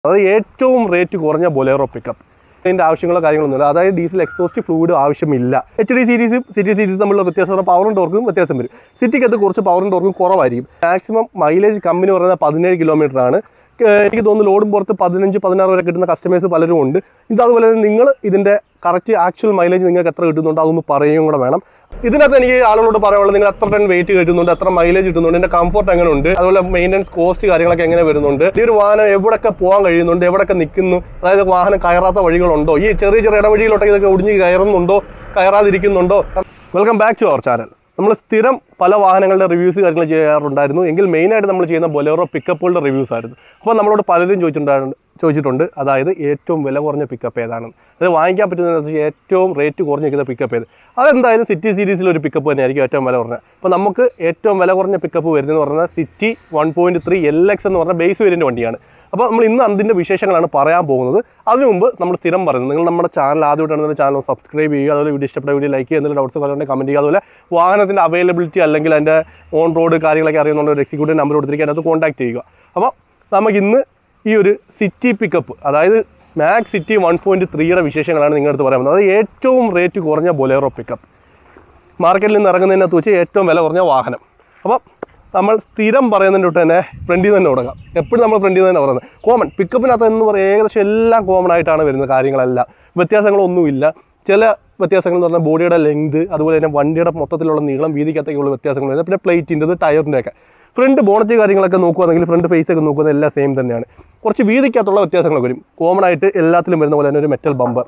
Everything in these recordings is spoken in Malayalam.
അത് ഏറ്റവും റേറ്റ് കുറഞ്ഞ ബൊലേറോ പിക്കപ്പ് അതിൻ്റെ ആവശ്യങ്ങളോ കാര്യങ്ങളൊന്നുമില്ല അതായത് ഡീസൽ എക്സോസ്റ്റ് ഫ്ലൂയിഡ് ആവശ്യമില്ല എച്ച് ഡി സീരീസും സിറ്റി സീരീസ് തമ്മിലുള്ള വ്യത്യാസം പവറും ടോർക്കും വ്യത്യാസം വരും സിറ്റിക്കകത്ത് കുറച്ച് പവറും ടോർക്കും കുറവായിരിക്കും മാക്സിമം മൈലേജ് കമ്പനി പറയുന്നത് പതിനേഴ് കിലോമീറ്റർ ആണ് ഏഹ് എനിക്ക് തോന്നുന്നു ലോഡും പുറത്ത് പതിനഞ്ച് പതിനാറ് വരെ കിട്ടുന്ന കസ്റ്റമേഴ്സ് പലരും ഉണ്ട് ഇത് അതുപോലെ തന്നെ നിങ്ങൾ ഇതിൻ്റെ കറക്റ്റ് ആക്ച്വൽ മൈലേജ് നിങ്ങൾക്ക് എത്ര കിട്ടുന്നുണ്ടോ അതൊന്ന് പറയുകയും കൂടെ വേണം ഇതിനകത്ത് എനിക്ക് ആളുകളോട് പറയാനുള്ളത് നിങ്ങൾ എത്ര ടൺ വെയിറ്റ് കിട്ടുന്നുണ്ട് എത്ര മൈലേജ് കിട്ടുന്നുണ്ട് ഇതിന്റെ കംഫർട്ട് എങ്ങനെ ഉണ്ട് അതുപോലെ മെയിൻ്റെനൻസ് കോസ്റ്റ് കാര്യങ്ങളൊക്കെ എങ്ങനെ വരുന്നുണ്ട് ഈ ഒരു വാഹനം എവിടെയൊക്കെ പോകാൻ കഴിയുന്നുണ്ട് എവിടെയൊക്കെ നിൽക്കുന്നു അതായത് വാഹനം കയറാത്ത വഴികളുണ്ടോ ഈ ചെറിയ ചെറിയ ഇടവഴിയിലോട്ടൊക്കെ ഇതൊക്കെ ഒടിഞ്ഞ് കയറുന്നുണ്ടോ കയറാതിരിക്കുന്നുണ്ടോ welcome back to our channel നമ്മൾ സ്ഥിരം പല വാഹനങ്ങളുടെ റിവ്യൂസ് കാര്യങ്ങൾ ചെയ്യാറുണ്ടായിരുന്നു എങ്കിൽ മെയിനായിട്ട് നമ്മൾ ചെയ്യുന്ന ബൊലേറോ പിക്കപ്പുകളുടെ റിവ്യൂസ് ആയിരുന്നു അപ്പോൾ നമ്മളോട് പലരും ചോദിച്ചിട്ടുണ്ടായിരുന്നു ചോദിച്ചിട്ടുണ്ട് അതായത് ഏറ്റവും വില കുറഞ്ഞ പിക്കപ്പ് ഏതാണ് അത് വാങ്ങിക്കാൻ പറ്റുന്നതിനകത്ത് ഏറ്റവും റേറ്റ് കുറഞ്ഞ് നിൽക്കുന്ന പിക്കപ്പ് ഏത് അതെന്തായാലും സിറ്റി സീരീസിൽ ഒരു പിക്കപ്പ് തന്നെയായിരിക്കും ഏറ്റവും വില കുറഞ്ഞത് അപ്പോൾ നമുക്ക് ഏറ്റവും വില കുറഞ്ഞ പിക്കപ്പ് വരുന്നതെന്ന് പറഞ്ഞാൽ City one point three L X എന്ന് പറഞ്ഞ ബേസ് വേരിയൻ്റ് വണ്ടിയാണ് അപ്പോൾ നമ്മൾ ഇന്ന് അതിൻ്റെ വിശേഷങ്ങളാണ് പറയാൻ പോകുന്നത് അതിനു മുമ്പ് നമ്മൾ സ്ഥിരം പറയുന്നത് നിങ്ങൾ നമ്മുടെ ചാനൽ ആദ്യമായിട്ടാണ് ചാനൽ സബ്സ്ക്രൈബ് ചെയ്യുക അതുപോലെ വീഡിയോ ഇഷ്ടപ്പെട്ട വീഡിയോ ലൈക്ക് ചെയ്യുക എന്തെങ്കിലും ഡൗട്ട്സ് കാര്യങ്ങളുണ്ടെങ്കിൽ കമൻറ്റ് ചെയ്യുക അതുപോലെ വാഹനത്തിൻ്റെ അവൈലബിലിറ്റി അല്ലെങ്കിൽ അതിൻ്റെ ഓൺ റോഡ് കാര്യങ്ങളൊക്കെ അറിയുന്നുണ്ട് ഒരു എക്സിക്യൂട്ടീവ് നമ്പർ കൊടുത്തിരിക്കുക അതിനകത്ത് കോൺടാക്ട് ചെയ്യുക അപ്പോൾ നമുക്ക് ഇന്ന് ഈ ഒരു സിറ്റി പിക്കപ്പ് അതായത് മാക്സ് സിറ്റി വൺ പോയിൻറ്റ് ത്രീയുടെ വിശേഷങ്ങളാണ് നിങ്ങളുടെ അടുത്ത് പറയാൻ പോകുന്നത് അത് ഏറ്റവും റേറ്റ് കുറഞ്ഞ ബൊലേറോ പിക്കപ്പ് മാർക്കറ്റിൽ നിന്ന് ഇറങ്ങുന്നതിനകത്ത് വെച്ച് ഏറ്റവും വില കുറഞ്ഞ വാഹനം അപ്പം നമ്മൾ സ്ഥിരം പറയുന്നതിൻ്റെ തൊട്ട് തന്നെ ഫ്രണ്ടിൽ നിന്ന് തന്നെ തുടങ്ങാം എപ്പോഴും നമ്മൾ ഫ്രണ്ടിൽ നിന്ന് തന്നെ പറയുന്നത് കോമൺ പിക്കപ്പിനകത്ത് എന്ന് പറയുക ഏകദേശം എല്ലാം കോമൺ ആയിട്ടാണ് വരുന്നത് കാര്യങ്ങളെല്ലാം വ്യത്യാസങ്ങളൊന്നുമില്ല ചില വ്യത്യാസങ്ങൾ എന്ന് പറഞ്ഞാൽ ബോഡിയുടെ ലെങ്ത് അതുപോലെ തന്നെ വണ്ടിയുടെ മൊത്തത്തിലുള്ള നീളം വീതിക്കത്തേക്കുള്ള വ്യത്യാസങ്ങൾ വരുന്നത് പിന്നെ പ്ലേറ്റിൻ്റെത് ടയറിൻ്റെയൊക്കെ ഫ്രണ്ട് ബോണറ്റ് കാര്യങ്ങളൊക്കെ നോക്കുകയാണെങ്കിൽ ഫ്രണ്ട് ഫേസ് ഒക്കെ നോക്കുന്നത് എല്ലാം സെയിം തന്നെയാണ് കുറച്ച് വീതിക്കകത്തുള്ള വ്യത്യാസങ്ങളൊക്കെ വരും കോമൺ ആയിട്ട് എല്ലാത്തിലും വരുന്ന പോലെ തന്നെ ഒരു മെറ്റൽ ബമ്പർ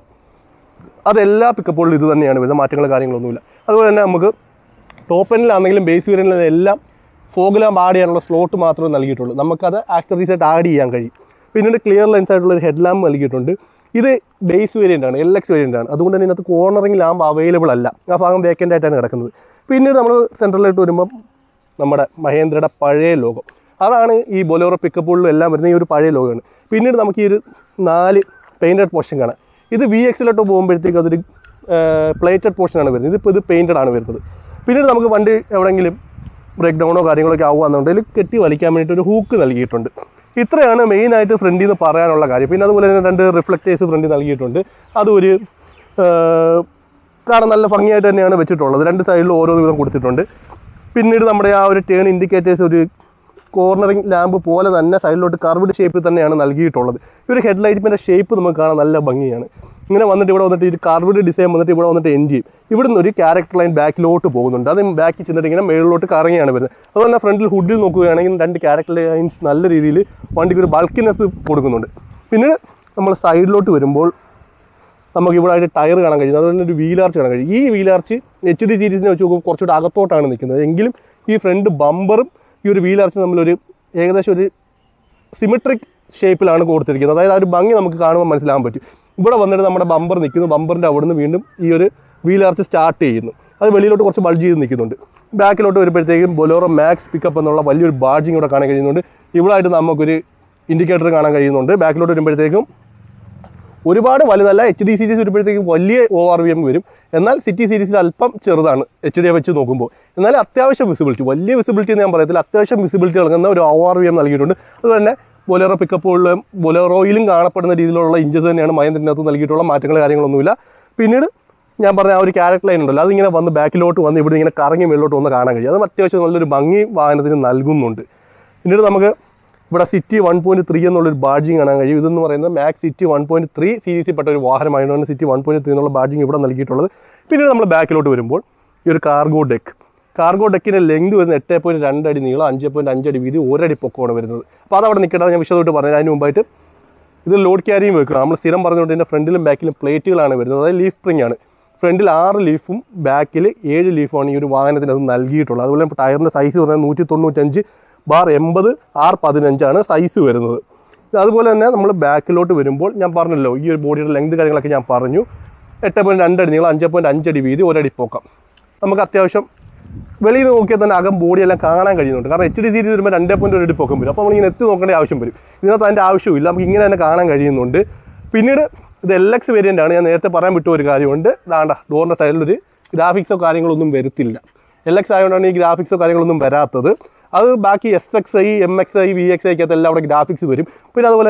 അതെല്ലാ പിക്കപ്പുകളിലും ഇത് തന്നെയാണ് വരുന്നത് മാറ്റങ്ങൾ കാര്യങ്ങളൊന്നുമില്ല അതുപോലെ തന്നെ നമുക്ക് ടോപ്പ് എൻഡിലാണെങ്കിലും ബേസ് വേരിയൻറ്റിലും എല്ലാം ഫോഗ് ലാമ്പ് ആഡ് ചെയ്യാനുള്ള സ്ലോട്ട് മാത്രമേ നൽകിയിട്ടുള്ളൂ നമുക്കത് ആക്സറീസ് ആയിട്ട് ആഡ് ചെയ്യാൻ കഴിയും പിന്നീട് ക്ലിയർ ലെൻസ് ആയിട്ടുള്ള ഒരു ഹെഡ് ലാമ്പ് നൽകിയിട്ടുണ്ട് ഇത് ബേസ് വേരിയൻ്റ് ആണ് എൽ എക്സ് വേരിയൻ്റ് ആണ് അതുകൊണ്ട് തന്നെ ഇതിനകത്ത് കോർണറിംഗ് ലാമ്പ് അവൈലബിൾ അല്ല ആ ഭാഗം വേക്കൻ്റ് ആയിട്ടാണ് കിടക്കുന്നത് പിന്നീട് നമ്മൾ സെൻട്രലിലോട്ട് വരുമ്പം നമ്മുടെ മഹേന്ദ്രയുടെ പഴയ ലോകം അതാണ് ഈ ബൊലോറോ പിക്കപ്പുകളിലും എല്ലാം വരുന്ന ഈ ഒരു പഴയ ലോകമാണ് പിന്നീട് നമുക്ക് ഈ ഒരു നാല് പെയിൻറ്റഡ് പോർഷൻ കാണാം ഇത് വി എക്സിലോട്ട് പോകുമ്പോഴത്തേക്ക് അതൊരു പ്ലേറ്റഡ് പോർഷനാണ് വരുന്നത് ഇതിപ്പോൾ ഇത് പെയിൻറ്റഡ് ആണ് വരുന്നത് പിന്നീട് നമുക്ക് വണ്ടി എവിടെയെങ്കിലും ബ്രേക്ക് ഡൗണോ കാര്യങ്ങളൊക്കെ ആവുകയാണെന്നുണ്ടെങ്കിൽ കെട്ടി വലിക്കാൻ വേണ്ടിയിട്ട് ഒരു ഹൂക്ക് നൽകിയിട്ടുണ്ട് ഇത്രയാണ് മെയിനായിട്ട് ഫ്രണ്ടിൽ നിന്ന് പറയാനുള്ള കാര്യം പിന്നെ അതുപോലെ തന്നെ രണ്ട് റിഫ്ലക്റ്റേഴ്സ് ഫ്രണ്ടിൽ നൽകിയിട്ടുണ്ട് അതും ഒരു കാരണം നല്ല ഭംഗിയായിട്ട് തന്നെയാണ് വെച്ചിട്ടുള്ളത് രണ്ട് സൈഡിലും ഓരോ വിധം കൊടുത്തിട്ടുണ്ട് പിന്നീട് നമ്മുടെ ആ ഒരു ടേൺ ഇൻഡിക്കേറ്റേഴ്സ് ഒരു കോർണറിങ് ലാമ്പ് പോലെ തന്നെ സൈഡിലോട്ട് കർവ്ഡ് ഷേപ്പിൽ തന്നെയാണ് നൽകിയിട്ടുള്ളത് ഈ ഒരു ഹെഡ്ലൈറ്റിൻ്റെ ഷേപ്പ് നമുക്ക് കാണാൻ നല്ല ഭംഗിയാണ് ഇങ്ങനെ വന്നിട്ട് ഇവിടെ വന്നിട്ട് ഈ കർവ്ഡ് ഡിസൈൻ വന്നിട്ട് ഇവിടെ വന്നിട്ട് എൻഡ് ചെയ്യും ഇവിടെ നിന്ന് ഒരു ക്യാരക്ടർ ലൈൻ ബാക്കിലോട്ട് പോകുന്നുണ്ട് അത് ബാക്കിൽ ചെന്നിട്ട് ഇങ്ങനെ മേളിലോട്ട് കറങ്ങിയാണ് വരുന്നത് അതുപോലെ തന്നെ ഫ്രണ്ടിൽ ഹുഡിൽ നോക്കുകയാണെങ്കിൽ രണ്ട് ക്യാരക്ടർ ലൈൻസ് നല്ല രീതിയിൽ വണ്ടിക്ക് ഒരു ബൾക്കിനെസ് കൊടുക്കുന്നുണ്ട് പിന്നീട് നമ്മൾ സൈഡിലോട്ട് വരുമ്പോൾ നമുക്ക് ഇവിടെ ആയിട്ട് ടയർ കാണാൻ കഴിയും അതുപോലെ തന്നെ ഒരു വീലാർച്ച് കാണാൻ കഴിയും ഈ വീലാർച്ച് എച്ച് ഡി സീരീസിനെ വെച്ച് നോക്കുമ്പോൾ കുറച്ചുകൂടെ അകത്തോട്ടാണ് നിൽക്കുന്നത് എങ്കിലും ഈ ഫ്രണ്ട് ബമ്പറും ഈ ഒരു വീലാർച്ച് തമ്മിലൊരു ഏകദേശം ഒരു സിമെട്രിക് ഷേപ്പിലാണ് കൊടുത്തിരിക്കുന്നത് അതായത് ആ ഒരു ഭംഗി നമുക്ക് കാണുമ്പോൾ മനസ്സിലാകാൻ പറ്റും ഇവിടെ വന്നിട്ട് നമ്മുടെ ബമ്പർ നിൽക്കുന്നു ബമ്പറിൻ്റെ അവിടെ നിന്ന് വീണ്ടും ഈ ഒരു വീലാർച്ച് സ്റ്റാർട്ട് ചെയ്യുന്നു അത് വെളിയിലോട്ട് കുറച്ച് ബൾജ് ചെയ്ത് നിൽക്കുന്നുണ്ട് ബാക്കിലോട്ട് വരുമ്പോഴത്തേക്കും ബൊലോറോ മാക്സ് പിക്കപ്പ് എന്നുള്ള വലിയൊരു ബാഡ്ജിങ് ഇവിടെ കാണാൻ കഴിയുന്നുണ്ട് ഇവിടെ ആയിട്ട് നമുക്കൊരു ഇൻഡിക്കേറ്റർ കാണാൻ കഴിയുന്നുണ്ട് ബാക്കിലോട്ട് വരുമ്പോഴത്തേക്കും ഒരുപാട് വലുതല്ല എച്ച് ഡി സീരീസ് വരുമ്പോഴത്തേക്കും വലിയ ഒ ആർ വി എം വരും എന്നാൽ സിറ്റി സീരീസിൽ അല്പം ചെറുതാണ് എച്ച് ഡി വെച്ച് നോക്കുമ്പോൾ എന്നാൽ അത്യാവശ്യം വിസിബിലിറ്റി വലിയ വിസിബിലിറ്റി എന്ന് ഞാൻ പറയത്തില്ല അത്യാവശ്യം വിസിബിലിറ്റി നൽകുന്ന ഒരു ഒ ആർ വി എം നൽകിയിട്ടുണ്ട് അതുപോലെ തന്നെ ബൊലേറോ പിക്കപ്പുകളിലും ബൊലേറോയിലും കാണപ്പെടുന്ന രീതിയിലുള്ള ഇഞ്ചസ് തന്നെയാണ് മഹേന്ദ്രനകത്ത് നൽകിയിട്ടുള്ള മാറ്റങ്ങൾ കാര്യങ്ങളൊന്നുമില്ല പിന്നീട് ഞാൻ പറഞ്ഞ ആ ഒരു ക്യാരക്ടർ ലൈൻ ഉണ്ടല്ലോ അതിങ്ങനെ വന്ന് ബാക്കിലോട്ട് വന്ന് ഇവിടെ ഇങ്ങനെ കറങ്ങി മേളിലോട്ട് വന്ന് കാണാൻ കഴിയും അത് അത്യാവശ്യം നല്ലൊരു ഭംഗി വാഹനത്തിന് നൽകുന്നുണ്ട് പിന്നീട് നമുക്ക് ഇവിടെ സിറ്റി വൺ പോയിന്റ് ത്രീ എന്നുള്ളൊരു ബാഡ്ജിങ് കാണാൻ കഴിയും ഇതെന്ന് പറയുന്നത് Maxx City one point three സീരീസിൽപ്പെട്ട ഒരു വാഹനമായതുകൊണ്ട് സിറ്റി വൺ പോയിന്റ് ത്രീ എന്നുള്ള ബാഡ്ജിങ് ഇവിടെ നൽകിയിട്ടുള്ളത് പിന്നീട് നമ്മൾ ബാക്കിലോട്ട് വരുമ്പോൾ ഈ ഒരു കാർഗോ ഡെക്ക് കാർഗോ ഡെക്കിൻ്റെ ലെങ്ത് വരുന്നത് എട്ട് പോയിന്റ് രണ്ട് അടി നീളം അഞ്ച് പോയിന്റ് അഞ്ചടി വീതി ഒരടി പൊക്കമാണ് വരുന്നത് അപ്പോൾ അതവിടെ നിൽക്കേണ്ടത് ഞാൻ വിശദമായിട്ട് പറഞ്ഞു അതിന് മുമ്പായിട്ട് ഇത് ലോഡ് ക്യാരിയും വെക്കണം നമ്മൾ സ്ഥിരം പറഞ്ഞുകൊണ്ട് ഇതിൻ്റെ ഫ്രണ്ടിലും ബാക്കിലും പ്ലേറ്റുകളാണ് വരുന്നത് അതായത് ലീഫ് സ്പ്രിംഗ് ആണ് ഫ്രണ്ടിൽ ആറ് ലീഫും ബാക്കിൽ ഏഴ് ലീഫുമാണ് ഈ ഒരു വാഹനത്തിന് അത് നൽകിയിട്ടുള്ളത് അതുപോലെ ടയറിൻ്റെ സൈസ് പറഞ്ഞാൽ നൂറ്റി തൊണ്ണൂറ്റഞ്ച് ബാർ എൺപത് ആർ പതിനഞ്ചാണ് സൈസ് വരുന്നത് അതുപോലെ തന്നെ നമ്മൾ ബാക്കിലോട്ട് വരുമ്പോൾ ഞാൻ പറഞ്ഞല്ലോ ഈ ഒരു ബോഡിയുടെ ലെങ്ത് കാര്യങ്ങളൊക്കെ ഞാൻ പറഞ്ഞു എട്ട് പോയിൻറ്റ് രണ്ടടി നീളം അഞ്ച് പോയിൻറ്റ് അഞ്ചടി വീതി ഒരടി പൊക്കം നമുക്ക് അത്യാവശ്യം വെളിയിൽ നിന്ന് നോക്കിയാൽ തന്നെ അകം ബോഡിയെല്ലാം കാണാൻ കഴിയുന്നുണ്ട് കാരണം എച്ച് ഡി സീരീസ് വരുമ്പോൾ രണ്ട് പോയിൻറ്റ് ഒരു അടി പൊക്കം വരും അപ്പോൾ നമ്മളിങ്ങനെ എത്തി നോക്കേണ്ട ആവശ്യം വരും ഇതിനകത്ത് അതിൻ്റെ ആവശ്യമില്ല നമുക്ക് ഇങ്ങനെ തന്നെ കാണാൻ കഴിയുന്നുണ്ട് പിന്നീട് ഇത് എൽ എക്സ് വേരിയൻ്റ് ആണ് ഞാൻ നേരത്തെ പറയാൻ വിട്ട ഒരു കാര്യമുണ്ട് ദാണ്ട ഡോറിൻ്റെ സൈഡിലൊരു ഗ്രാഫിക്സോ കാര്യങ്ങളൊന്നും വരുത്തില്ല എൽ എക്സ് ആയതുകൊണ്ടാണ് ഈ ഗ്രാഫിക്സോ കാര്യങ്ങളൊന്നും വരാത്തത് അത് ബാക്കി S X I M X I V X ഐക്കകത്ത് എല്ലാം അവിടെ ഗ്രാഫിക്സ് വരും പിന്നെ അതുപോലെ തന്നെ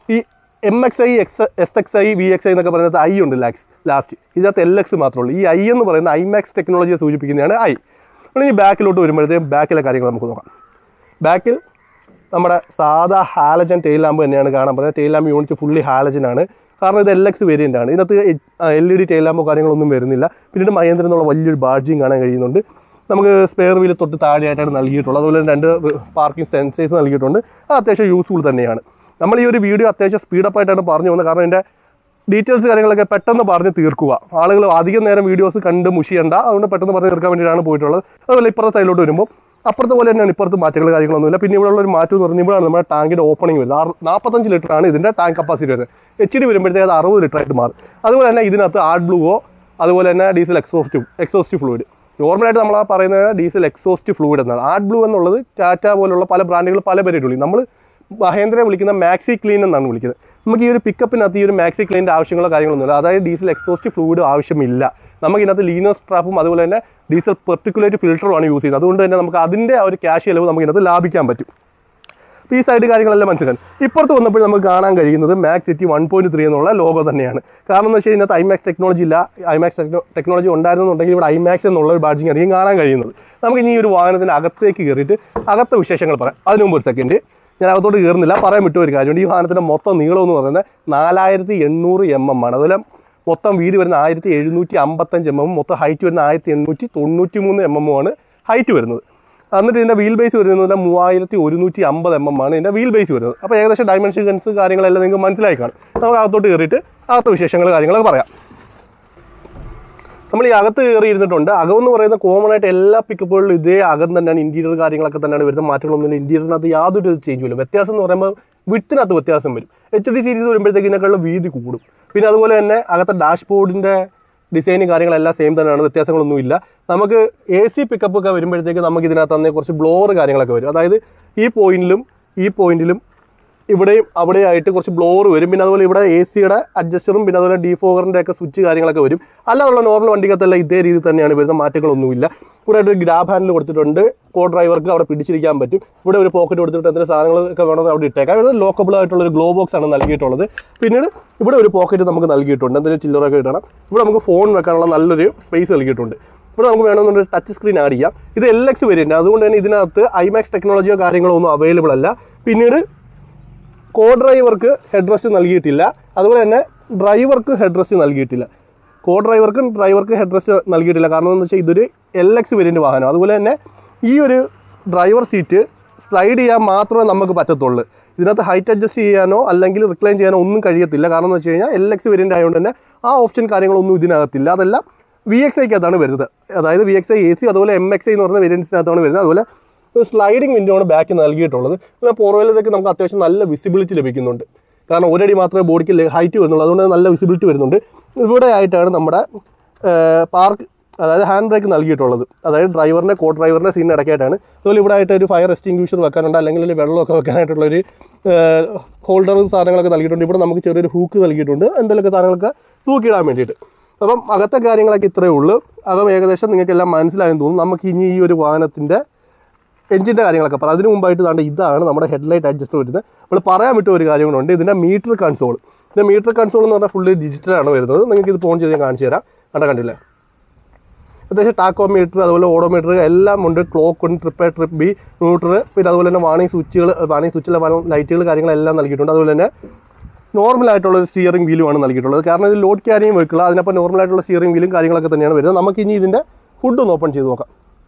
ഈ M X I X S X I V X I എന്നൊക്കെ പറയുന്നത് ഐ ഉണ്ട് ലാക്സ് ലാസ്റ്റ് ഇതിനകത്ത് എൽ എക്സ് മാത്രമേ ഉള്ളൂ ഈ ഐ എന്ന് പറയുന്ന ഐമാക്സ് ടെക്നോളജിയെ സൂചിപ്പിക്കുന്നതാണ് ഐ നമ്മൾ ഈ ബാക്കിലോട്ട് വരുമ്പോഴത്തേക്കും ബാക്കിലെ കാര്യങ്ങൾ നമുക്ക് നോക്കാം ബാക്കിൽ നമ്മുടെ സാധാ ഹാലജൻ ടെയിൽ ലാമ്പ് തന്നെയാണ് കാണാൻ പറയുന്നത് tail lamp unit fully halogen ആണ് കാരണം ഇത് എൽ എക്സ് വേരിയൻ്റ് ആണ് ഇതിനകത്ത് എൽ ഇ ഡി ടെയിൽ ലാമ്പോ കാര്യങ്ങളൊന്നും വരുന്നില്ല പിന്നീട് മഹേന്ദ്ര എന്നുള്ള വലിയൊരു ബാഡ്ജിയും കാണാൻ കഴിയുന്നുണ്ട് നമുക്ക് സ്പെയർ വീൽ തൊട്ട് താഴെയായിട്ടാണ് നൽകിയിട്ടുള്ളത് അതുപോലെ തന്നെ രണ്ട് പാർക്കിംഗ് സെൻസേഴ്സ് നൽകിയിട്ടുണ്ട് അത് അത്യാവശ്യം യൂസ്ഫുൾ തന്നെയാണ് നമ്മൾ ഈ ഒരു വീഡിയോ അത്യാവശ്യം സ്പീഡപ്പ് ആയിട്ടാണ് പറഞ്ഞു പോകുന്നത് കാരണം ഇതിൻ്റെ ഡീറ്റെയിൽസ് കാര്യങ്ങളൊക്കെ പെട്ടെന്ന് പറഞ്ഞ് തീർക്കുക ആളുകൾ അധികം നേരം വീഡിയോസ് കണ്ട് മുഷിയണ്ട അതുകൊണ്ട് പെട്ടെന്ന് പറഞ്ഞ് തീർക്കാൻ വേണ്ടിയിട്ടാണ് പോയിട്ടുള്ളത് അതുപോലെ ഇപ്പുറത്തെ സൈഡിലോട്ട് വരുമ്പോൾ അപ്പുറത്തെ പോലെ തന്നെയാണ് ഇപ്പുറത്ത് മാറ്റങ്ങൾ കാര്യങ്ങളൊന്നുമില്ല പിന്നെ ഇവിടെ ഉള്ള ഒരു മാറ്റം എന്ന് പറഞ്ഞാൽ ഇവിടെയാണ് നമ്മുടെ ടാങ്കിൻ്റെ ഓപ്പണിംഗ് വരുന്നത് ആറ് നാൽപ്പത്തഞ്ച് ലിറ്റർ ആണ് ഇതിൻ്റെ ടാങ്ക് കപ്പാസിറ്റി വരുന്നത് എച്ച് ഡി വരുമ്പോഴത്തേക്ക് അത് അറുപത് ലിറ്റർ ആയിട്ട് മാറും അതുപോലെ തന്നെ ഇതിനകത്ത് ആർട്ട് ബ്ലൂവോ അതുപോലെ തന്നെ ഡീസൽ എക്സോസ്റ്റ് എക്സോസ്റ്റ് ഫ്ലൂയിഡ് നോർമലായിട്ട് നമ്മൾ ആ പറയുന്നത് ഡീസൽ എക്സോസ്റ്റ് ഫ്ലൂയിഡ് എന്നാണ് ആർട്ട് ബ്ലൂ എന്നുള്ളത് ടാറ്റ പോലുള്ള പല ബ്രാൻഡുകൾ പല പേരായിട്ട് വിളിക്കും നമ്മൾ മഹേന്ദ്രയെ വിളിക്കുന്ന മാക്സി ക്ലീൻ എന്നാണ് വിളിക്കുന്നത് നമുക്ക് ഈ ഒരു പിക്കപ്പിനകത്ത് ഈ ഒരു മാക്സി ക്ലീൻ്റെ ആവശ്യങ്ങളോ കാര്യങ്ങളൊന്നുമില്ല അതായത് ഡീസൽ എക്സോസ്റ്റ് ഫ്ലൂയിഡ് ആവശ്യമില്ല നമുക്ക് ഇതിനകത്ത് ലീനർ സ്ട്രാപ്പും അതുപോലെ തന്നെ ഡീസൽ പെർട്ടിക്കുലേറ്റ് ഫിൽറ്ററുമാണ് യൂസ് ചെയ്യുന്നത് അതുകൊണ്ട് തന്നെ നമുക്ക് അതിൻ്റെ ആ ഒരു ക്യാഷ് ചിലവ് നമുക്ക് ഇതിനകത്ത് ലാഭിക്കാൻ പറ്റും അപ്പോൾ ഈ സൈഡ് കാര്യങ്ങളെല്ലാം മനസ്സിലാക്കാൻ ഇപ്പുറത്ത് വന്നപ്പോൾ നമുക്ക് കാണാൻ കഴിയുന്നത് Maxx City one point three എന്നുള്ള ലോഗോ തന്നെയാണ് കാരണം എന്ന് വെച്ച് കഴിഞ്ഞാൽ ഇതിനകത്ത് ഐമാക്സ് ടെക്നോളജി ഇല്ല ഐമാക്സ് ടെക്നോളജി ഉണ്ടായിരുന്നുണ്ടെങ്കിൽ ഇവിടെ ഐമാക്സ് എന്നുള്ള ഒരു ബാഡ്ജിങ് ആയിരിക്കും കാണാൻ കഴിയുന്നത് നമുക്ക് ഇനി ഈ ഒരു വാഹനത്തിൻ്റെ അകത്തേക്ക് കയറിയിട്ട് അകത്തെ വിശേഷങ്ങൾ പറയാം അതിന് മുമ്പ് ഒരു സെക്കൻഡ് ഞാൻ അകത്തോട്ട് കയറുന്നില്ല പറയാൻ വിട്ട ഒരു കാര്യമുണ്ട് ഈ വാഹനത്തിൻ്റെ മൊത്തം നീളം എന്ന് പറയുന്നത് നാലായിരത്തി എണ്ണൂറ് എം എം ആണ് അതുപോലെ മൊത്തം വീതി വരുന്ന ആയിരത്തി എഴുന്നൂറ്റി അമ്പത്തഞ്ച് എം എം മൊത്തം ഹൈറ്റ് വരുന്ന ആയിരത്തി എണ്ണൂറ്റി തൊണ്ണൂറ്റി മൂന്ന് എം എം ആണ് ഹൈറ്റ് വരുന്നത് എന്നിട്ട് ഇതിൻ്റെ വീൽ ബേസ് വരുന്നത് മൂവായിരത്തി ഒരുന്നൂറ്റി അമ്പത് എം എം ആണ് ഇതിൻ്റെ വീൽ ബേസ് വരുന്നത് അപ്പോൾ ഏകദേശം ഡയമെൻഷൻസ് കാര്യങ്ങളെല്ലാം നിങ്ങൾക്ക് മനസ്സിലായി കാണും നമുക്ക് അകത്തോട്ട് കയറിയിട്ട് അകത്തെ വിശേഷങ്ങൾ കാര്യങ്ങളൊക്കെ പറയാം നമ്മൾ ഈ അകത്ത് കയറി ഇരുന്നിട്ടുണ്ട് അകം എന്ന് പറയുന്ന കോമൺ ആയിട്ട് എല്ലാ പിക്കപ്പുകളിലും ഇതേ അകം തന്നെയാണ് ഇന്റീരിയർ കാര്യങ്ങളൊക്കെ തന്നെയാണ് വരുന്ന മാറ്റങ്ങളൊന്നും ഇന്റീരിയറിനകത്ത് യാതൊരു ചേഞ്ചും ഇല്ല വ്യത്യാസം എന്ന് പറയുമ്പോൾ വിട്ടിനകത്ത് വ്യത്യാസം വരും എച്ച് ഡി സീരീസ് വരുമ്പോഴത്തേക്ക് ഇതിനേക്കാളും വീതി കൂടും പിന്നെ അതുപോലെ തന്നെ അകത്തെ ഡാഷ്ബോർഡിൻ്റെ ഡിസൈനും കാര്യങ്ങളെല്ലാം സെയിം തന്നെയാണ് വ്യത്യാസങ്ങളൊന്നുമില്ല നമുക്ക് എ സി പിക്കപ്പ് ഒക്കെ വരുമ്പോഴത്തേക്ക് നമുക്ക് ഇതിനകത്ത് തന്നെ കുറച്ച് ബ്ലോർ കാര്യങ്ങളൊക്കെ വരും അതായത് ഈ പോയിന്റിലും ഈ പോയിന്റിലും ഇവിടെയും അവിടെയായിട്ട് കുറച്ച് ബ്ലോർ വരും പിന്നെ അതുപോലെ ഇവിടെ എ സിയുടെ അഡ്ജസ്റ്ററും പിന്നെ അതുപോലെ ഡിഫോഗറിൻ്റെ ഒക്കെ സ്വിച്ച് കാര്യങ്ങളൊക്കെ വരും അല്ലാതുള്ള നോർമൽ വണ്ടിക്കകത്തെല്ലാം ഇതേ രീതിയിൽ തന്നെയാണ് വരുന്ന മാറ്റങ്ങളൊന്നുമില്ല ഇവിടെ ഒരു ഗ്രാബ് ഹാൻഡിൽ കൊടുത്തിട്ടുണ്ട് കോ ഡ്രൈവർക്ക് അവിടെ പിടിച്ചിരിക്കാൻ പറ്റും ഇവിടെ ഒരു പോക്കറ്റ് കൊടുത്തിട്ട് എന്തെങ്കിലും സാധനങ്ങളൊക്കെ വേണമെങ്കിൽ അവിടെ ഇട്ടേക്കാം ഇത് ലോക്കബിൾ ആയിട്ടുള്ള ഒരു ഗ്ലോ ബോക്സ് ആണ് നൽകിയിട്ടുള്ളത് പിന്നീട് ഇവിടെ ഒരു പോക്കറ്റ് നമുക്ക് നൽകിയിട്ടുണ്ട് എന്തെങ്കിലും ചില്ലറൊക്കെ ഇടണം ഇവിടെ നമുക്ക് ഫോൺ വെക്കാനുള്ള നല്ലൊരു സ്പേസ് നൽകിയിട്ടുണ്ട് ഇവിടെ നമുക്ക് വേണമെന്നുണ്ടെങ്കിൽ ടച്ച് സ്ക്രീൻ ആഡ് ചെയ്യാം ഇത് എൽ എക്സ് വേരിയൻ്റ് അതുകൊണ്ട് തന്നെ ഇതിനകത്ത് ഐമാക്സ് ടെക്നോളജിയോ കാര്യങ്ങളോ ഒന്നും അവൈലബിൾ അല്ല പിന്നീട് കോ ഡ്രൈവർക്ക് ഹെഡ് റെസ്റ്റ് നൽകിയിട്ടില്ല അതുപോലെ തന്നെ ഡ്രൈവർക്ക് ഹെഡ് റെസ്റ്റ് നൽകിയിട്ടില്ല കോ ഡ്രൈവർക്കും ഡ്രൈവർക്ക് ഹെഡ് റെസ്റ്റ് നൽകിയിട്ടില്ല കാരണം എന്ന് വെച്ചാൽ ഇതൊരു എൽ എക്സ് വേരിയൻ്റ് വാഹനം അതുപോലെ തന്നെ ഈ ഒരു ഡ്രൈവർ സീറ്റ് സ്ലൈഡ് ചെയ്യാൻ മാത്രമേ നമുക്ക് പറ്റത്തുള്ളൂ ഇതിനകത്ത് ഹൈറ്റ് അഡ്ജസ്റ്റ് ചെയ്യാനോ അല്ലെങ്കിൽ റിക്ലൈൻ ചെയ്യാനോ ഒന്നും കഴിയത്തില്ല കാരണം എന്ന് വെച്ച് കഴിഞ്ഞാൽ എൽ എക്സ് വേരിയൻ്റ് ആയതുകൊണ്ട് തന്നെ ആ ഓപ്ഷൻ കാര്യങ്ങളൊന്നും ഇതിനകത്തില്ല അതെല്ലാം വി എക്സ് ഐക്കകത്താണ് വരുന്നത് അതായത് V X I A C അതുപോലെ എം എക്സ് ഐ എന്ന് പറഞ്ഞ വേരിയൻസിനകത്താണ് വരുന്നത് അതുപോലെ ഒരു സ്ലൈഡിംഗ് വിൻഡോ ആണ് ബാക്കിൽ നൽകിയിട്ടുള്ളത് പിന്നെ പുറകിലത്തേക്ക് നമുക്ക് അത്യാവശ്യം നല്ല വിസിബിലിറ്റി ലഭിക്കുന്നുണ്ട് കാരണം ഒരടി മാത്രമേ ബോഡിക്ക് ഹൈറ്റ് വരുന്നുള്ളൂ അതുകൊണ്ട് നല്ല വിസിബിലിറ്റി വരുന്നുണ്ട് ഇവിടെ ആയിട്ടാണ് നമ്മുടെ പാർക്ക് അതായത് ഹാൻഡ് ബ്രേക്ക് നൽകിയിട്ടുള്ളത് അതായത് ഡ്രൈവറിൻ്റെ കോ ഡ്രൈവറിൻ്റെ സീൻ ഇടയ്ക്കായിട്ടാണ് അതുപോലെ ഇവിടെ ആയിട്ട് ഒരു ഫയർ എക്സ്റ്റിങ്ക്യൂഷർ വെക്കാനുണ്ട് അല്ലെങ്കിൽ ഒരു വെള്ളമൊക്കെ വെക്കാനായിട്ടുള്ള ഒരു ഹോൾഡർ സാധനങ്ങളൊക്കെ നൽകിയിട്ടുണ്ട് ഇവിടെ നമുക്ക് ചെറിയൊരു ഹൂക്ക് നൽകിയിട്ടുണ്ട് എന്തെങ്കിലുമൊക്കെ സാധനങ്ങളൊക്കെ തൂക്കിയിടാൻ വേണ്ടിയിട്ട് അപ്പം അകത്തെ കാര്യങ്ങളൊക്കെ ഇത്രയേ ഉള്ളൂ അകം ഏകദേശം നിങ്ങൾക്കെല്ലാം മനസ്സിലായെന്ന് തോന്നുന്നു നമുക്ക് ഇനി ഈ ഒരു വാഹനത്തിൻ്റെ എഞ്ചിൻ്റെ കാര്യങ്ങളൊക്കെ പറയാം അതിന് മുമ്പായിട്ട് താണ്ട് ഇതാണ് നമ്മുടെ ഹെഡ്ലൈറ്റ് അഡ്ജസ്റ്റ് വരുന്നത് നമ്മൾ പറയാൻ വിട്ട ഒരു കാര്യം കൂടെ ഇതിൻ്റെ മീറ്റർ കൺസോൾ ഇതിൻ്റെ മീറ്റർ കൺസോൾ എന്ന് പറഞ്ഞാൽ ഫുള്ള് ഡിജിറ്റലാണ് വരുന്നത് നിങ്ങൾക്ക് ഇത് ഫോൺ ചെയ്ത് ഞാൻ കാണിച്ചു തരാം കണ്ട കണ്ടില്ലേ അത്യാവശ്യം ടാക്കോമീറ്റർ അതുപോലെ ഓഡോമീറ്റർ എല്ലാം ഉണ്ട് ക്ലോക്ക് ഉണ്ട് trip A trip B neutral പിന്നെ അതുപോലെ തന്നെ വാണിംഗ് സ്വിച്ചുകൾ വാണിംഗ് സ്വിച്ചിലെ ലൈറ്റുകൾ കാര്യങ്ങളെല്ലാം നൽകിയിട്ടുണ്ട് അതുപോലെ തന്നെ നോർമൽ ആയിട്ടുള്ള ഒരു സ്റ്റിയറിംഗ് വീലുമാണ് നൽകിയിട്ടുള്ളത് കാരണം ഇത് ലോഡ് ക്യാരിയും വെക്കില്ല അതിനപ്പോൾ നോർമൽ ആയിട്ടുള്ള സ്റ്റിയറിംഗ് വീലും കാര്യങ്ങളൊക്കെ തന്നെയാണ് വരുന്നത് നമുക്ക് ഇനി ഇതിൻ്റെ ഹുഡ് ഒന്ന് ഓപ്പൺ ചെയ്ത് നോക്കാം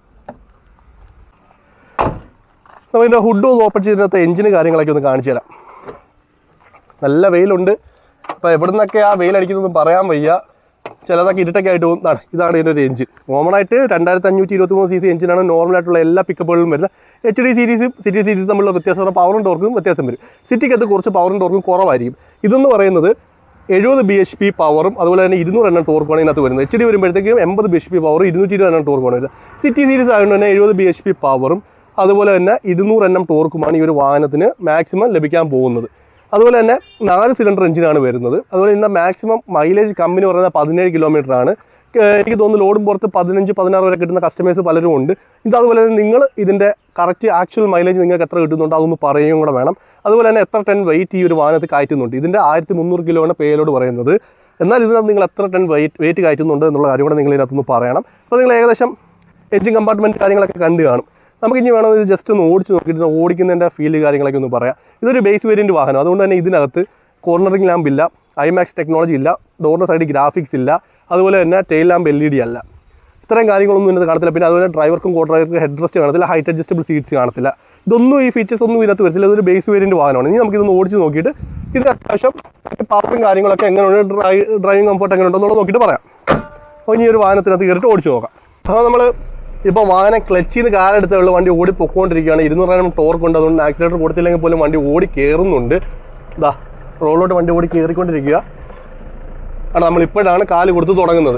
നമ്മൾ ഇതിൻ്റെ ഹുഡ് ഒന്ന് ഓപ്പൺ ചെയ്തിനകത്ത് എഞ്ചിന് കാര്യങ്ങളൊക്കെ ഒന്ന് കാണിച്ചു തരാം നല്ല വെയിലുണ്ട് അപ്പോൾ എവിടെ നിന്നൊക്കെ ആ വെയിലടിക്കുന്നതെന്ന് പറയാൻ വയ്യ ചിലതൊക്കെ ഇരുട്ടൊക്കെ ആയിട്ട് പോകും ഇതാണ് ഇതാണ് ഇതിൻ്റെ ഒരു എഞ്ചിൻ കോമൺ ആയിട്ട് രണ്ടായിരത്തി അഞ്ഞൂറ്റി ഇരുപത്തി മൂന്ന് സി സി എഞ്ചിനാണ് നോർമൽ ആയിട്ടുള്ള എല്ലാ പിക്കപ്പുകളിലും വരുന്നത് എച്ച് ഡി സീരീസും സിറ്റി സീരീസ് തമ്മിലുള്ള വ്യത്യാസം പവറും ടോർക്കും വ്യത്യാസം വരും സിറ്റിക്കകത്ത് കുറച്ച് പവറും ടോർക്കും കുറവായിരിക്കും ഇതെന്ന് പറയുന്നത് എഴുപത് ബി എച്ച് പി പവറും അതുപോലെ തന്നെ ഇരുന്നൂറ് എണ്ണം ടോർക്കുമാണ് ഇതിനകത്ത് വരുന്നത് എച്ച് ഡി വരുമ്പോഴത്തേക്കും എൺപത് ബി എച്ച് പി പവറും ഇരുന്നൂറ്റി ഇരുപത് എണ്ണം ടോർക്കുമാണ് വരുന്നത് സിറ്റി സീരീസ് ആയതുകൊണ്ട് തന്നെ എഴുപത് ബി എച്ച് പി പവറും അതുപോലെ തന്നെ ഇരുന്നൂറ് എണ്ണം ടോർക്കുമാണ് ഈ ഒരു വാഹനത്തിന് മാക്സിമം ലഭിക്കാൻ പോകുന്നത് അതുപോലെ തന്നെ നാല് സിലിണ്ടർ എഞ്ചിനാണ് വരുന്നത് അതുപോലെ ഇതിൻ്റെ മാക്സിമം മൈലേജ് കമ്പനി പറയുന്നത് പതിനേഴ് കിലോമീറ്റർ ആണ് ഏഹ് എനിക്ക് തോന്നുന്നു ലോഡും പുറത്ത് പതിനഞ്ച് പതിനാറ് വരെ കിട്ടുന്ന കസ്റ്റമേഴ്സ് പലരും ഉണ്ട് ഇത് അതുപോലെ തന്നെ നിങ്ങൾ ഇതിൻ്റെ കറക്റ്റ് ആക്ച്വൽ മൈലേജ് നിങ്ങൾക്ക് എത്ര കിട്ടുന്നുണ്ടോ അതൊന്ന് പറയുകയും കൂടെ വേണം അതുപോലെ തന്നെ എത്ര ടൺ വെയിറ്റ് ഈ ഒരു വാഹനത്തിൽ കയറ്റുന്നുണ്ട് ഇതിൻ്റെ ആയിരത്തി മുന്നൂറ് കിലോ ആണ് പേലോട് പറയുന്നത് എന്നാൽ ഇതിനകത്ത് നിങ്ങൾ എത്ര ടൺ വെയിറ്റ് വെയിറ്റ് കയറ്റുന്നുണ്ട് എന്നുള്ള കാര്യം കൂടെ നിങ്ങൾ ഇതിനകത്തൊന്ന് പറയണം അപ്പോൾ നിങ്ങൾ ഏകദേശം എഞ്ചിൻ കമ്പാർട്ട്മെൻറ്റ് കാര്യങ്ങളൊക്കെ കണ്ടു കാണും നമുക്ക് ഇനി വേണം ഇത് ജസ്റ്റ് ഒന്ന് ഓടിച്ച് നോക്കിയിട്ട് ഇത് ഓടിക്കുന്നതിൻ്റെ ഫീൽ കാര്യങ്ങളൊക്കെ ഒന്ന് പറയാം ഇതൊരു ബേസ് വേരിയൻറ്റ് വാഹനം അതുകൊണ്ട് തന്നെ ഇതിനകത്ത് കോർണറിംഗ് ലാമ്പ് ഇല്ല ഐമാക്സ് ടെക്നോളജി ഇല്ല ഡോറിൻ്റെ സൈഡിൽ ഗ്രാഫിക്സ് ഇല്ല അതുപോലെ തന്നെ tail lamp L E D അല്ല ഇത്രയും കാര്യങ്ങളൊന്നും ഇതിനകത്ത് കാണത്തില്ല പിന്നെ അതുപോലെ ഡ്രൈവർക്കും കോ ഡ്രൈവർക്കും ഹെഡ് റെസ്റ്റ് കാണത്തില്ല ഹൈറ്റ് അഡ്ജസ്റ്റബിൾ സീറ്റ്സ് കാണത്തില്ല ഇതൊന്നും ഈ ഫീച്ചേഴ്സ് ഒന്നും ഇതിനകത്ത് വരത്തില്ല ഇതൊരു ബേസ് വേരിയൻറ്റ് വാഹനമാണ് ഇനി നമുക്കിതൊന്ന് ഓടിച്ച് നോക്കിയിട്ട് ഇതിന് അത്യാവശ്യം പവറും കാര്യങ്ങളൊക്കെ എങ്ങനെയുണ്ട് ഡ്രൈ ഡ്രൈവിംഗ് കംഫർട്ട് എങ്ങനെ ഉണ്ടെന്നുള്ളത് നോക്കിയിട്ട് പറയാം അപ്പോൾ ഇനി ഈ ഒരു വാഹനത്തിനകത്ത് കയറിയിട്ട് ഓടിച്ച് നോക്കാം അപ്പോൾ നമ്മൾ ഇപ്പോൾ വാഹനം ക്ലച്ചിൽ നിന്ന് കാലെടുത്തുള്ള വണ്ടി ഓടി പൊക്കോണ്ടിരിക്കുകയാണ് ഇരുന്നൂറ് ടോർക്ക് ഉണ്ട് അതുകൊണ്ട് ആക്സിലേറ്റർ കൊടുത്തില്ലെങ്കിൽ പോലും വണ്ടി ഓടി കയറുന്നുണ്ട് ഇതാ റോഡിലോട്ട് വണ്ടി ഓടി കയറിക്കൊണ്ടിരിക്കുക ആണ് നമ്മൾ ഇപ്പോഴാണ് കാല് കൊടുത്ത് തുടങ്ങുന്നത്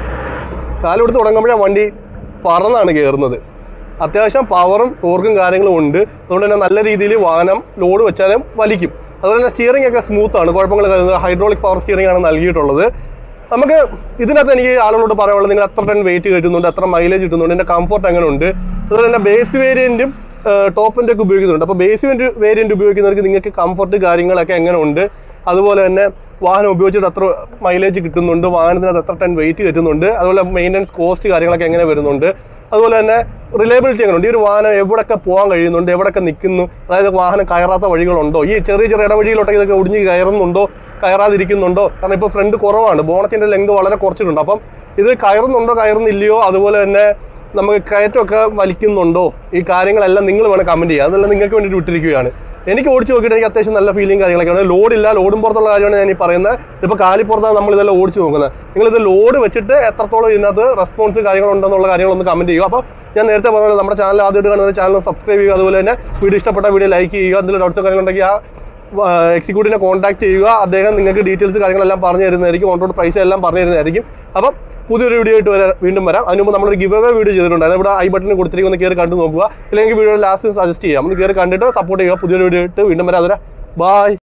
കാല് കൊടുത്ത് തുടങ്ങുമ്പോഴാണ് വണ്ടി പറന്നാണ് കയറുന്നത് അത്യാവശ്യം പവറും ടോർക്കും കാര്യങ്ങളും ഉണ്ട് അതുകൊണ്ട് തന്നെ നല്ല രീതിയിൽ വാഹനം ലോഡ് വെച്ചാലും വലിക്കും അതുപോലെ തന്നെ സ്റ്റിയറിംഗ് ഒക്കെ സ്മൂത്ത് ആണ് കുഴപ്പങ്ങൾ കാര്യങ്ങൾ ഹൈഡ്രോളിക് പവർ സ്റ്റിയറിംഗ് ആണ് നൽകിയിട്ടുള്ളത് നമുക്ക് ഇതിനകത്ത് എനിക്ക് ആളുകളോട് പറയാനുള്ളത് നിങ്ങൾ എത്ര ടൺ വെയിറ്റ് കയറ്റുന്നുണ്ട് എത്ര മൈലേജ് കിട്ടുന്നുണ്ട് എൻ്റെ കംഫർട്ട് എങ്ങനെ ഉണ്ട് അതുപോലെ തന്നെ ബേസ് വേരിയൻറ്റും ടോപ്പിൻ്റെ ഒക്കെ ഉപയോഗിക്കുന്നുണ്ട് അപ്പോൾ ബേസ് വേരിയൻറ്റ് ഉപയോഗിക്കുന്നവർക്ക് നിങ്ങൾക്ക് കംഫർട്ട് കാര്യങ്ങളൊക്കെ എങ്ങനെ ഉണ്ട് അതുപോലെ തന്നെ വാഹനം ഉപയോഗിച്ചിട്ട് എത്ര മൈലേജ് കിട്ടുന്നുണ്ട് വാഹനത്തിനകത്ത് എത്ര ടൺ വെയിറ്റ് കിട്ടുന്നുണ്ട് അതുപോലെ മെയിൻ്റനൻസ് കോസ്റ്റ് കാര്യങ്ങളൊക്കെ എങ്ങനെ വരുന്നുണ്ട് അതുപോലെ തന്നെ റിലയബിലിറ്റി എങ്ങനെ ഉണ്ട് ഈ ഒരു വാഹനം എവിടെയൊക്കെ പോകാൻ കഴിയുന്നുണ്ട് എവിടെയൊക്കെ നിൽക്കുന്നു അതായത് വാഹനം കയറാത്ത വഴികളുണ്ടോ ഈ ചെറിയ ചെറിയ ഇടവഴിയിലോട്ടൊക്കെ ഇതൊക്കെ ഒടിഞ്ഞ് കയറുന്നുണ്ടോ കയറാതിരിക്കുന്നുണ്ടോ കാരണം ഇപ്പോൾ ഫ്രണ്ട് കുറവാണ് ബോണറ്റിൻ്റെ ലെങ്ത് വളരെ കുറച്ചിട്ടുണ്ട് അപ്പം ഇത് കയറുന്നുണ്ടോ കയറുന്നില്ലയോ അതുപോലെ തന്നെ നമുക്ക് കയറ്റമൊക്കെ വലിക്കുന്നുണ്ടോ ഈ കാര്യങ്ങളെല്ലാം നിങ്ങൾ വേണം കമൻറ്റ് ചെയ്യുക അതെല്ലാം നിങ്ങൾക്ക് വേണ്ടിയിട്ട് വിട്ടിരിക്കുകയാണ് എനിക്ക് ഓടിച്ച് നോക്കിയിട്ട് എനിക്ക് അത്യാവശ്യം നല്ല ഫീലിംഗ് കാര്യങ്ങളൊക്കെയാണ് ലോഡില്ല ലോഡും പുറത്തുള്ള കാര്യമാണ് ഞാൻ ഈ പറയുന്നത് ഇപ്പോൾ കാലിപ്പുറത്താണ് നമ്മൾ ഇതെല്ലാം ഓടിച്ച് നോക്കുന്നത് നിങ്ങളിത് ലോഡ് വെച്ചിട്ട് എത്രത്തോളം ഇതിനകത്ത് റെസ്പോൺസ് കാര്യങ്ങളുണ്ടെന്നുള്ള കാര്യങ്ങളൊന്ന് കമൻറ്റ് ചെയ്യുക അപ്പോൾ ഞാൻ നേരത്തെ പറഞ്ഞത് നമ്മുടെ ചാനൽ ആദ്യമായിട്ട് കാണുന്ന ചാനൽ സബ്സ്ക്രൈബ് ചെയ്യുക അതുപോലെ തന്നെ വീഡിയോ ഇഷ്ടപ്പെട്ട വീഡിയോ ലൈക്ക് ചെയ്യുക എന്തെങ്കിലും ഡൗട്ട്സ് കാര്യങ്ങളുണ്ടെങ്കിൽ ആ എക്സിക്യൂട്ടീവിനെ കോൺടാക്ട് ചെയ്യുക അദ്ദേഹം നിങ്ങൾക്ക് ഡീറ്റെയിൽസ് കാര്യങ്ങളെല്ലാം പറഞ്ഞു തരുന്നതായിരിക്കും ഓൺ റോഡ് പ്രൈസ് എല്ലാം പറഞ്ഞു തരുന്നതായിരിക്കും അപ്പം പുതിയൊരു വീഡിയോ ആയിട്ട് വരാം വീണ്ടും വരാം അതിന് മുമ്പ് നമ്മളൊരു ഗിവ് അവേ വീഡിയോ ചെയ്തിട്ടുണ്ട് അത് ഇവിടെ ഐ ബട്ടൺ കൊടുത്തിരിക്കും ഒന്ന് കയറി കണ്ടു നോക്കുക ഇല്ലെങ്കിൽ വീഡിയോ ലാസ്റ്റ് സജസ്റ്റ് ചെയ്യാം ഒന്ന് കയറി കണ്ടിട്ട് സപ്പോർട്ട് ചെയ്യുക പുതിയൊരു വീഡിയോ ആയിട്ട് വീണ്ടും വരാം അതുവരെ ബായ്